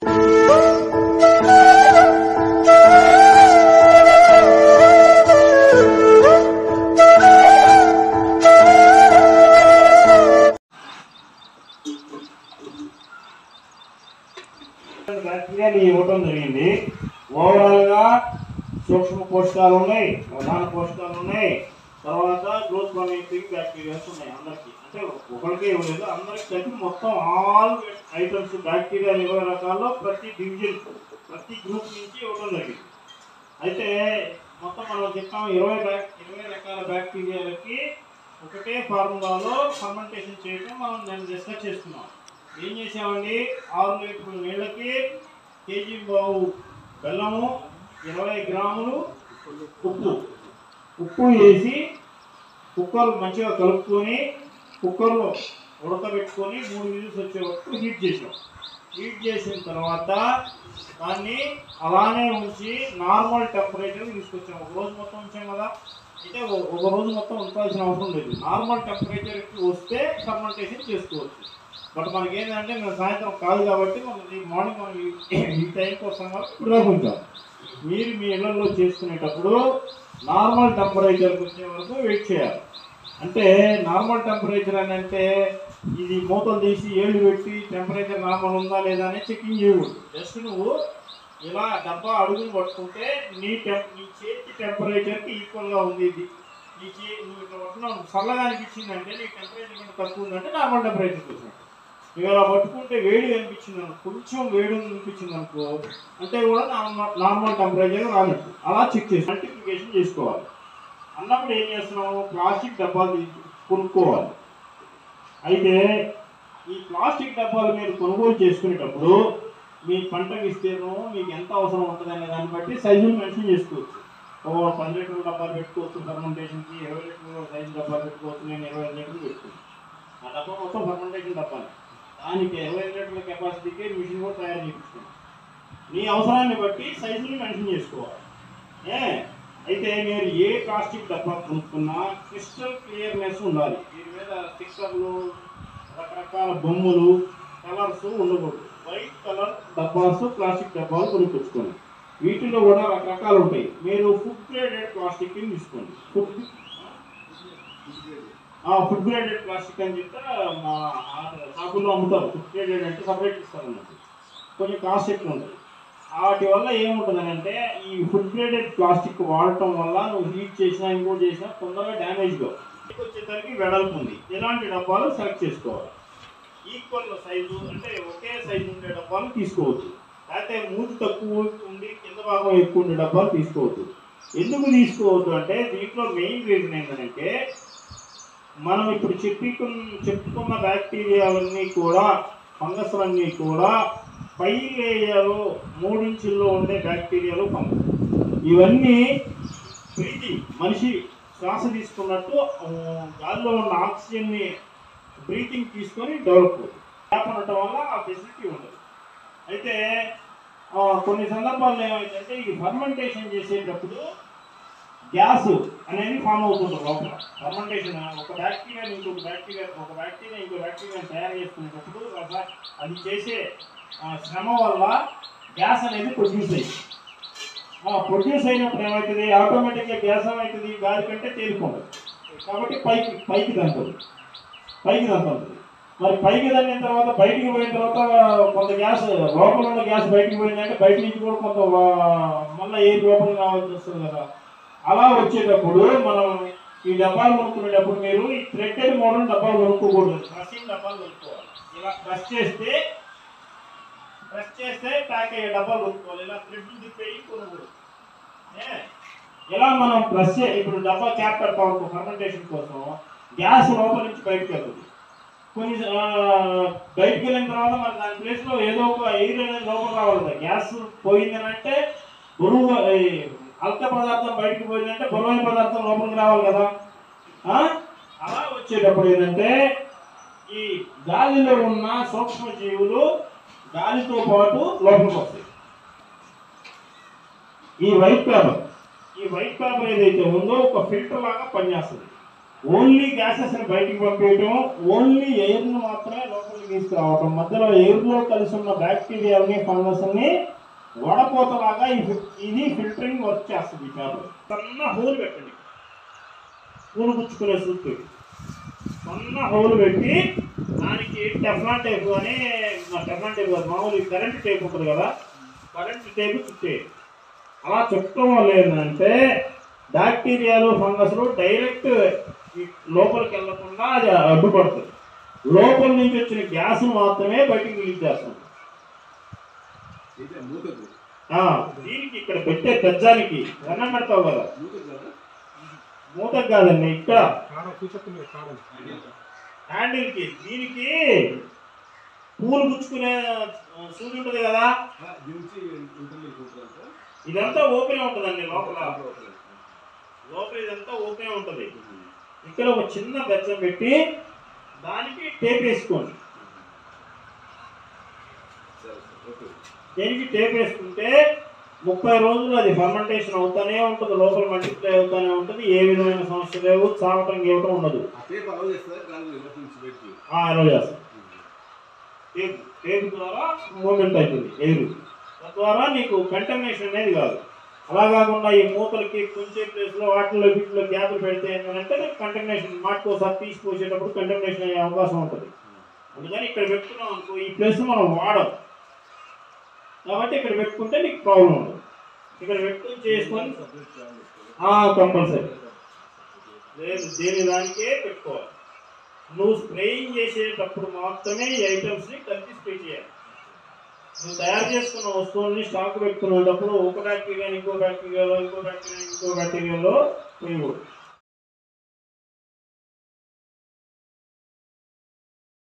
బ్యాక్టీరియాని ఇవ్వటం జరిగింది ఓవరాల్ గా సూక్ష్మ పోషకాలు ఉన్నాయి ప్రధాన పోషకాలు ఉన్నాయి తర్వాత గ్రోత్ కానిటింగ్ బ్యాక్టీరియాస్ ఉన్నాయి అందరికి అంటే ఒకరికే ఇవ్వలేదు అందరికి కలిపి మొత్తం ఆల్ ఐటమ్స్ బ్యాక్టీరియా ఇరవై రకాల్లో ప్రతి డివిజన్ ప్రతి గ్రూప్ నుంచి ఇవ్వడం జరిగింది అయితే మొత్తం మనం చెప్పాము ఇరవై బ్యాక్ ఇరవై రకాల బ్యాక్టీరియాలకి ఒకటే ఫార్ములాలో ఫర్మెంటేషన్ చేయడం మనం నేను డిస్కస్ చేస్తున్నాం ఏం చేసామండి ఆరు లీటర్ల నీళ్ళకి కేజీ బావు బెల్లము ఇరవై గ్రాములు ఉప్పు ఉప్పు వేసి కుక్కర్ మంచిగా కలుపుకొని కుక్కర్లో ఉడకబెట్టుకొని మూడు విజిల్స్ వచ్చే వరకు హీట్ చేసాం హీట్ చేసిన తర్వాత దాన్ని అలానే ఉంచి నార్మల్ టెంపరేచర్ తీసుకొచ్చాం ఒక రోజు మొత్తం ఉంచాం కదా అయితే ఒ- ఒక రోజు మొత్తం ఉంచాల్సిన అవసరం లేదు నార్మల్ టెంపరేచర్కి వస్తే ఫర్మెంటేషన్ చేసుకోవచ్చు బట్ మనకి ఏంటంటే మేము సాయంత్రం కాదు కాబట్టి మనకి మార్నింగ్ మనం ఈ- ఈ టైంకి వస్తాం కాబట్టి ఇప్పుడు దాకా ఉంచాం మీరు మీ ఇళ్లలో చేసుకునేటప్పుడు నార్మల్ టెంపరేచర్కి వచ్చే వరకు వెయిట్ చేయాలి అంటే నార్మల్ టెంపరేచర్ అని అంటే ఇది మూతలు తీసి ఏళ్ళు పెట్టి టెంపరేచర్ నార్మల్ ఉందా లేదా అని చెకింగ్ చేయకూడదు జస్ట్ నువ్వు ఇలా డబ్బా అడుగులు పట్టుకుంటే నీ టెంప్ నీ చేతి టెంపరేచర్కి ఈక్వల్గా ఉంది ఇది నీ చే నువ్వు ఇట్లా పట్టుకున్నావు చల్లగా అనిపించిందంటే నీ టెంపరేచర్ కంటే తక్కువ ఉందంటే నార్మల్ టెంపరేచర్కి వచ్చినట్టు నువ్వు ఇలా పట్టుకుంటే వేడి అనిపించింది అనుకో కొంచెం వేడి అనిపించింది అనుకో అంటే కూడా నార్మల్ నార్మల్ టెంపరేచర్ రానట్టు అలా చెక్ చేసి మల్టిప్లికేషన్ చేసుకోవాలి అన్నప్పుడు ఏం చేస్తున్నాము ప్లాస్టిక్ డబ్బాలు తీసి కొనుక్కోవాలి అయితే ఈ ప్లాస్టిక్ డబ్బాలు మీరు కొనుగోలు చేసుకునేటప్పుడు మీ పంట విస్తీర్ణం మీకు ఎంత అవసరం ఉంటుంది అనే దాన్ని బట్టి సైజులు మెన్షన్ చేసుకోవచ్చు ఓ పది లీటర్ల డబ్బాలు పెట్టుకోవచ్చు ఫర్మెంటేషన్కి ఇరవై లీటర్ల సైజు డబ్బాలు పెట్టుకోవచ్చు నేను ఇరవై ఐదు లీటర్లు పెట్టుకోవచ్చు ఆ డబ్బా మొత్తం ఫర్మెంటేషన్ డబ్బాలు దానికి ఇరవై లీటర్ల కెపాసిటీకి మిషన్ కూడా తయారు చేయించుకోండి నీ అవసరాన్ని బట్టి సైజుని మెన్షన్ చేసుకోవాలి ఏ అయితే మీరు ఏ ప్లాస్టిక్ డబ్బా కొనుక్కున్నా క్రిస్టల్ క్లియర్నెస్ ఉండాలి దీని మీద స్టిక్కర్లు రకరకాల బొమ్మలు కలర్స్ ఉండకూడదు వైట్ కలర్ డబ్బాస్ ప్లాస్టిక్ డబ్బాలు కొనుక్కొచ్చుకోండి వీటిలో కూడా రకరకాలు ఉంటాయి మీరు ఫుడ్ గ్రేడెడ్ ప్లాస్టిక్ తీసుకోండి ఫుడ్ ఫుడ్ గ్రేడెడ్ ప్లాస్టిక్ అని చెప్తే మా షాపుల్లో అమ్ముతారు ఫుడ్ గ్రేడెడ్ అంటే సపరేట్ ఇస్తారు అన్నట్టు కొంచెం కాస్ట్ ఎక్కువ ఉంటుంది వాటి వల్ల ఏముంటుందని అంటే ఈ ఫుడ్ గ్రేడెడ్ ప్లాస్టిక్ వాడటం వల్ల నువ్వు హీట్ చేసినా ఇంకోటి చేసినా తొందరగా డ్యామేజ్ కావు వచ్చేసరికి వెడల్పు ఉంది ఇలాంటి డబ్బాలు సెలెక్ట్ చేసుకోవాలి ఈక్వల్ సైజు అంటే ఒకే సైజు ఉండే డబ్బాలు తీసుకోవచ్చు లేకపోతే మూతి తక్కువ ఉండి కింద భాగం ఎక్కువ ఉండే డబ్బాలు తీసుకోవద్దు ఎందుకు తీసుకోవద్దు అంటే దీంట్లో మెయిన్ రీజన్ ఏంటంటే మనం ఇప్పుడు చెప్పుకున్న చెప్పుకున్న బ్యాక్టీరియాలన్నీ కూడా ఫంగస్లన్నీ కూడా పై లేయర్ మూడించుల్లో ఉండే బ్యాక్టీరియాలు ఫంగస్ ఇవన్నీ బ్రీతింగ్ మనిషి శ్వాస తీసుకున్నట్టు ఆ, గాలిలో ఉన్న ఆక్సిజన్ని బ్రీతింగ్ తీసుకొని డెవలప్ అవుతుంది గ్యాప్ ఉండటం వల్ల ఆ ఫెసిలిటీ ఉండదు అయితే ఆ, కొన్ని సందర్భాల్లో ఏమైందంటే ఈ ఫర్మెంటేషన్ చేసేటప్పుడు గ్యాస్ అనేది ఫామ్ అవుతుంది లోపల ఫర్మెంటేషన్ ఒక బ్యాక్టీరియా ఇంకొక బ్యాక్టీరియా ఒక బ్యాక్టీరియా ఇంకో బ్యాక్టీరియా తయారు చేసుకునేటప్పుడు రస- అది చేసే ఆ, శ్రమ వల్ల గ్యాస్ అనేది ప్రొడ్యూస్ అయ్యింది ప్రొడ్యూస్ అయినప్పుడు ఏమవుతుంది ఆటోమేటిక్గా గ్యాస్ ఏమవుతుంది గాలి కంటే తేలిపోతుంది కాబట్టి పైకి పైకి దంతుంది పైకి దంతుంది మరి పైకి దండిన తర్వాత బయటికి పోయిన తర్వాత కొంత గ్యాస్ లోపల ఉన్న గ్యాస్ బయటికి పోయిందంటే బయట నుంచి కూడా కొంత వా- మళ్ళీ ఏ లోపలికి రావాల్సి వస్తుంది కదా అలా వచ్చేటప్పుడు మనం ఈ డబ్బాలు కొనుక్కునేటప్పుడు మీరు ఈ థ్రెడెడ్ మోడల్ డబ్బాలు కొనుక్కోకూడదు క్రషింగ్ డబ్బాలు కొనుక్కోవాలి ఇలా క్రష్ చేస్తే ప్రెస్ చేస్తే ప్యాక్ అయ్యే డబ్బాలు కొనుక్కోవాలి ఇలా థ్రెడ్ తిప్పేయి కొనుక్కోడు ఏ? ఇలా మనం ప్రెస్ చే ఇప్పుడు డబ్బా క్యాప్ పెడతాం అనుకో ఫర్మెంటేషన్ కోసం గ్యాస్ లోపల నుంచి బయటకు వెళ్తుంది కొన్ని ఆ, బయటకు వెళ్ళిన తర్వాత మరి దాని ప్లేస్లో ఏదో ఒక ఎయిర్ అనేది లోపల రావాలి కదా గ్యాస్ పోయిందని అంటే బరువు ఈ అల్క పదార్థం బయటకు పోయిందంటే బరువైన పదార్థం లోపలికి రావాలి కదా ఆ? అలా వచ్చేటప్పుడు ఏంటంటే ఈ గాలిలో ఉన్న సూక్ష్మ జీవులు గాలితో పాటు లోపలికి వస్తాయి ఈ వైట్ పేపర్ ఈ వైట్ పేపర్ ఏదైతే ఉందో ఒక ఫిల్టర్ లాగా పనిచేస్తుంది ఓన్లీ గ్యాసెస్ ని బయటికి పంపించడం ఓన్లీ ఎయిర్ ని మాత్రమే లోపలికి తీసుకురావటం మధ్యలో ఎయిర్ లో కలిసి ఉన్న బ్యాక్టీరియాలని ఫంగస్ ని వడపోతలాగా ఈ ఫి- ఇది ఫిల్టరింగ్ వర్క్ చేస్తుంది ఈ పేపర్ సన్న హోల్ పెట్టండి పూలు పుచ్చుకునే సూట్ సన్న హోల్ పెట్టి దానికి టెఫ్లాన్ టేప్ అని టెఫ్లాన్ టేప్ కాదు మామూలు కరెంట్ టేప్ ఉంటుంది కదా కరెంట్ టేప్ చుట్టేది అలా చుట్టడం వల్ల ఏంటంటే బ్యాక్టీరియాలు ఫంగస్లు డైరెక్ట్ ఈ లోపలికి వెళ్లకుండా అది అడ్డుపడుతుంది లోపల నుంచి వచ్చిన గ్యాస్ మాత్రమే బయటికి రిలీజ్ చేస్తుంది అయితే మూతకు ఆ, దీనికి ఇక్కడ పెట్టే గజ్జానికి వెన్నం పెడతావు కదా మూతకు కదా మూతకు కాదండి ఇక్కడ కారం కూర్చొని కారం హ్యాండిల్ కి దీనికి పూలు పుచ్చుకునే ఆ, సూది ఉంటుంది కదా దించి ఇంటర్నెట్ కూతురంతా ఇదంతా ఓపెన్ ఉంటుందండి లోపల లోపల ఇదంతా ఓపెన్ ఉంటుంది ఇక్కడ ఒక చిన్న బెచ్చం పెట్టి దానికి టేప్ వేసుకోండి సరే సరే ఓకే దేనికి టేప్ వేసుకుంటే ముప్పై రోజులు అది ఫర్మెంటేషన్ అవుతానే ఉంటుంది లోపల మల్టిప్లై అవుతానే ఉంటుంది ఏ విధమైన సమస్య లేవు చావటం గీవటం ఉండదు ఆ టేప్ అలౌ చేస్తారా కాదు లోపల నుంచి బయటికి ఆ అలౌ చేస్తాం టేప్ టేప్ ద్వారా మూమెంట్ అవుతుంది ఎయిర్ తద్వారా నీకు కంటమినేషన్ అనేది కాదు అలా కాకుండా ఈ మూతలకి కొంచెం ప్లేస్లో వాటిలో వీటిలో గ్యాప్లు పెడితే ఏంటంటే కంటమినేషన్ మాటికోసారి తీసి పోసేటప్పుడు కంటమినేషన్ అయ్యే అవకాశం ఉంటుంది అందుకని ఇక్కడ పెట్టుకున్నాం అనుకో ఈ ప్లేస్ మనం వాడం కాబట్టి ఇక్కడ పెట్టుకుంటే నీకు ప్రాబ్లం ఉండదు ఇక్కడ పెట్టుకుని చేసుకొని కంపల్సరీ లేదు దేని దానికే పెట్టుకోవాలి నువ్వు స్ప్రేయింగ్ చేసేటప్పుడు మాత్రమే ఈ ఐటమ్స్ని కలిపి స్ప్రే చేయాలి నువ్వు తయారు చేసుకున్న వస్తువుల్ని స్టాక్ పెట్టుకునేటప్పుడు ఒక బ్యాక్టీరియా ఇంకో బ్యాక్టీరియాలో ఇంకో బ్యాక్టీరియా ఇంకో బ్యాక్టీరియాలో వేయకూడదు